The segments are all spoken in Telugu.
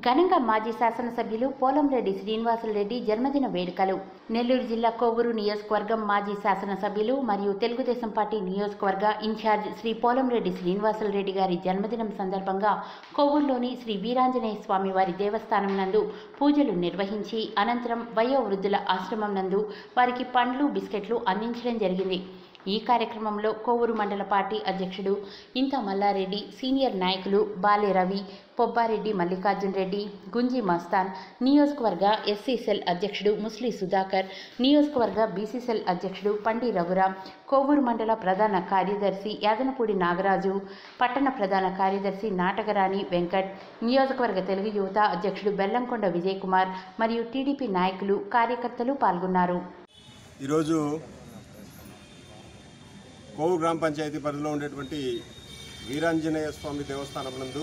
ఘనంగా మాజీ శాసనసభ్యులు పోలంరెడ్డి శ్రీనివాసులరెడ్డి జన్మదిన వేడుకలు నెల్లూరు జిల్లా కొవ్వూరు నియోజకవర్గం మాజీ శాసనసభ్యులు మరియు తెలుగుదేశం పార్టీ నియోజకవర్గ ఇన్ఛార్జ్ శ్రీ పోలంరెడ్డి శ్రీనివాసులరెడ్డి గారి జన్మదినం సందర్భంగా కొవ్వూరులోని శ్రీ వీరాంజనేయ స్వామి వారి దేవస్థానం నందు పూజలు నిర్వహించి అనంతరం వయోవృద్ధుల ఆశ్రమం నందు వారికి పండ్లు బిస్కెట్లు అందించడం జరిగింది ఈ కార్యక్రమంలో కొవ్వూరు మండల పార్టీ అధ్యక్షుడు ఇంత మల్లారెడ్డి సీనియర్ నాయకులు బాలే రవి పొబ్బారెడ్డి మల్లికార్జున్ రెడ్డి గుంజి మస్తాన్ నియోజకవర్గ ఎస్సీ సెల్ అధ్యక్షుడు ముస్లి సుధాకర్ నియోజకవర్గ బీసీ సెల్ అధ్యక్షుడు పండి రఘురాం కొవ్వూరు మండల ప్రధాన కార్యదర్శి యాదనపూడి నాగరాజు పట్టణ ప్రధాన కార్యదర్శి నాటకరాణి వెంకట్ నియోజకవర్గ తెలుగు యువత అధ్యక్షుడు బెల్లంకొండ విజయ్ కుమార్ మరియు టీడీపీ నాయకులు కార్యకర్తలు పాల్గొన్నారు ఈరోజు కోవు గ్రామ పంచాయతీ పరిధిలో ఉండేటువంటి వీరాంజనేయ స్వామి దేవస్థానం నందు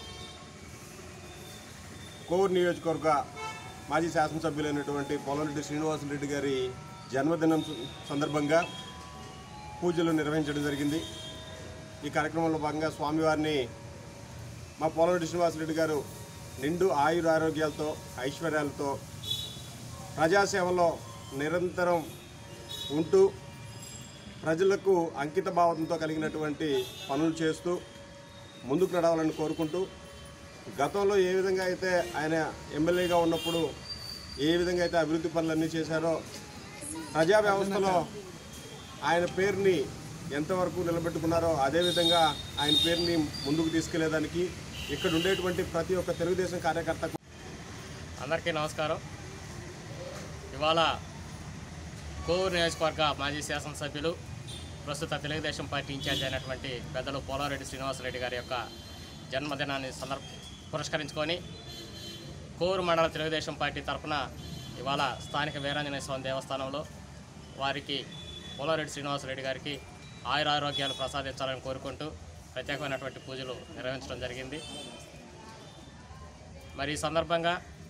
కోవూరు నియోజకవర్గ మాజీ శాసనసభ్యులైనటువంటి పోలంరెడ్డి శ్రీనివాసరెడ్డి గారి జన్మదినం సు- సందర్భంగా పూజలు నిర్వహించడం జరిగింది ఈ కార్యక్రమంలో భాగంగా స్వామివారిని మా పోలంరెడ్డి శ్రీనివాసరెడ్డి గారు నిండు ఆయుర ఆరోగ్యాలతో ఐశ్వర్యాలతో ప్రజాసేవలో నిరంతరం ఉంటూ ప్రజలకు అంకిత భావంతో కలిగినటువంటి పనులు చేస్తూ ముందుకు నడవాలని కోరుకుంటూ గతంలో ఏ విధంగా అయితే ఆయన ఎమ్మెల్యేగా ఉన్నప్పుడు ఏ విధంగా అయితే అభివృద్ధి పనులన్నీ చేశారో ప్రజా వ్యవస్థలో ఆయన పేరుని ఎంతవరకు నిలబెట్టుకున్నారో అదేవిధంగా ఆయన పేరుని ముందుకు తీసుకెళ్లేదానికి ఇక్కడ ఉండేటువంటి ప్రతి ఒక్క తెలుగుదేశం కార్యకర్తకు అందరికీ నమస్కారం ఇవాళ కోవూరు నియోజకవర్గ మాజీ శాసనసభ్యులు ప్రస్తుత తెలుగుదేశం పార్టీ ఇన్ఛార్జ్ అయినటువంటి పెద్దలు పోలారెడ్డి శ్రీనివాసరెడ్డి గారి యొక్క జన్మదినాన్ని సందర్భ పురస్కరించుకొని కోవూరు మండల తెలుగుదేశం పార్టీ తరఫున ఇవాళ స్థానిక వీరాంజనేయ స్వామి దేవస్థానంలో వారికి పోలారెడ్డి శ్రీనివాసరెడ్డి గారికి ఆయురారోగ్యాలు ప్రసాదించాలని కోరుకుంటూ ప్రత్యేకమైనటువంటి పూజలు నిర్వహించడం జరిగింది మరి ఈ సందర్భంగా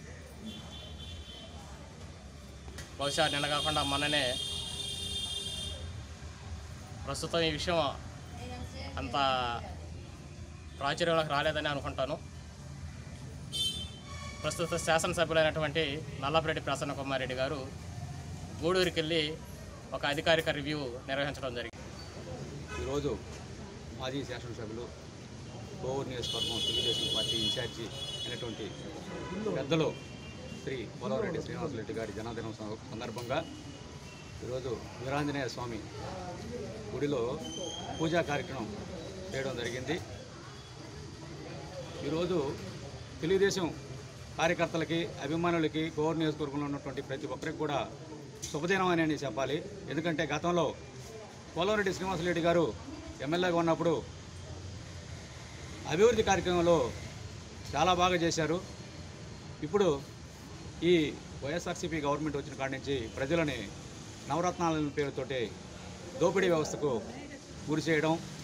బహుశా నిన్న కాకుండా మొన్ననే ప్రస్తుతం ఈ విషయం అంత ప్రాచుర్యంలోకి రాలేదని అనుకుంటాను ప్రస్తుత శాసనసభ్యులైనటువంటి నల్లపరెడ్డి ప్రసన్న కుమార్ రెడ్డి గారు గూడూరుకి వెళ్ళి ఒక అధికారిక రివ్యూ నిర్వహించడం జరిగింది ఈరోజు మాజీ శాసనసభ్యులు కోవూరు నియోజకవర్గం తెలుగుదేశం పార్టీ ఇన్ఛార్జి అయినటువంటి పెద్దలు శ్రీ పోలవరెడ్డి శ్రీనివాసరెడ్డి గారి జన్మదినం సం- సందర్భంగా ఈరోజు వీరాంజనేయ స్వామి గుడిలో పూజా కార్యక్రమం చేయడం జరిగింది ఈరోజు తెలుగుదేశం కార్యకర్తలకి అభిమానులకి కోవూరు నియోజకవర్గంలో ఉన్నటువంటి ప్రతి ఒక్కరికి కూడా శుభదినం అని అని చెప్పాలి ఎందుకంటే గతంలో పోలవరెడ్డి శ్రీనివాసరెడ్డి గారు ఎమ్మెల్యేగా ఉన్నప్పుడు అభివృద్ధి కార్యక్రమంలో చాలా బాగా చేశారు ఇప్పుడు ఈ వైఎస్ఆర్సీపీ గవర్నమెంట్ వచ్చిన కాడి నుంచి ప్రజలని నవరత్నాల పేరుతోటి దోపిడీ వ్యవస్థకు గురి చేయడం